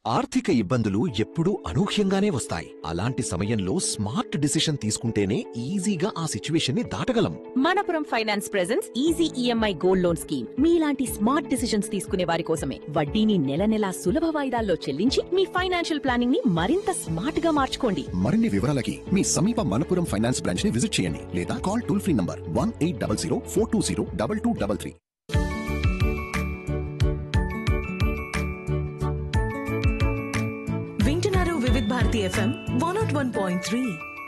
ఆర్థిక ఇబ్బందులు ఎప్పుడూ అనూహ్యంగానే వస్తాయి అలాంటి సమయంలో స్మార్ట్ డిసిషన్ తీసుకుంటేనే ఈజీగా ఆ సిచ్యువేషన్ ని దాటగలం Manappuram finance presence easy EMI gold loan scheme మీలాంటి స్మార్ట్ డిసిషన్స్ తీసుకునే వారి కోసమే వడ్డీని నెల నెలా సులభ వాయిదాల్లో చెల్లించి మీ ఫైనాన్షియల్ ప్లానింగ్ ని మరింత స్మార్ట్ గా మార్చుకోండి మరిన్ని వివరాలకి మీ సమీప మనపురం ఫైనాన్స్ బ్రాంచ్ ని విజిట్ చేయండి లేదా call toll free number one eight double zero four two zero double two double three వింటున్నారు Vividh Bharati FM one nought one point three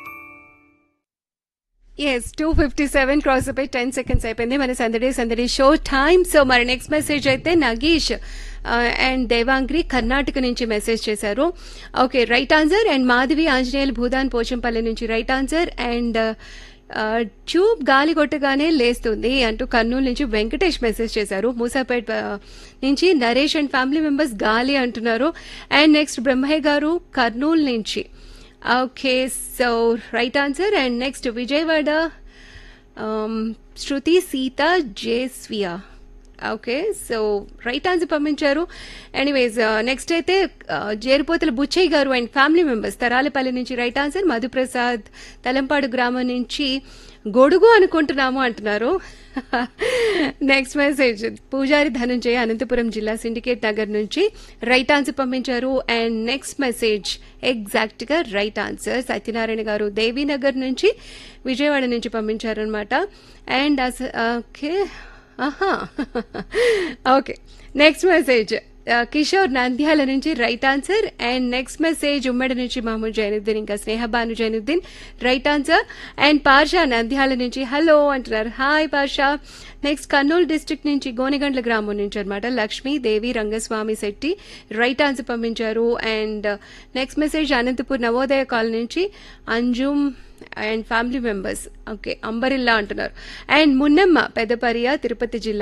is two fifty seven cross అయిపోయి టెన్ సెకండ్స్ అయిపోయింది మన సందడి సందడి show time so మరి next message అయితే Nagish and Davanagere Karnataka నుంచి message చేశారు okay right answer and Madhavi Anjaneyulu Bhoodan Pochampally నుంచి రైట్ ఆన్సర్ అండ్ ట్యూబ్ గాలి కొట్టగానే లేస్తుంది అంటూ కర్నూలు నుంచి వెంకటేష్ మెసేజ్ చేశారు మూసాపేట్ ఆ, నుంచి నరేష్ అండ్ ఫ్యామిలీ మెంబర్స్ గాలి అంటున్నారు అండ్ నెక్స్ట్ బ్రహ్మయ్య గారు కర్నూలు నుంచి okay so right answer and next Vijayawada um, Shruti Seetha జేస్వియా ఓకే సో రైట్ ఆన్సర్ పంపించారు ఎనీవేస్ నెక్స్ట్ అయితే uh, Jerupothala Buchaiah garu and family members Taralapalli నుంచి రైట్ ఆన్సర్ మధుప్రసాద్ తలంపాడు గ్రామం నుంచి గొడుగు అనుకుంటున్నాము అంటున్నారు నెక్స్ట్ మెసేజ్ పూజారి ధనుంజయ అనంతపురం జిల్లా సిండికేట్ నగర్ నుంచి రైట్ ఆన్సర్ పంపించారు అండ్ నెక్స్ట్ మెసేజ్ ఎగ్జాక్ట్ గా రైట్ ఆన్సర్ సత్యనారాయణ గారు దేవీనగర్ నుంచి విజయవాడ నుంచి పంపించారు అనమాట అండ్ ఓకే ఆహా okay next message Kishore Nandyal నుంచి right answer and next message ఉమ్మడి నుంచి మహమూద్ జైనుద్దీన్ ఇంకా Snehabanu Zainuddin right answer and Parsha Nandyal నుంచి హలో అంటున్నారు hi Parsha next Kurnool district నుంచి గోనెగండ్ల గ్రామం నుంచి అనమాట లక్ష్మీ దేవి రంగస్వామి శెట్టి రైట్ ఆన్సర్ పంపించారు and next message Anantapur Navodaya colony నుంచి Anjum and family members okay umbrella అంటున్నారు అండ్ మున్నమ్మ పెద్దపరియ తిరుపతి జిల్లా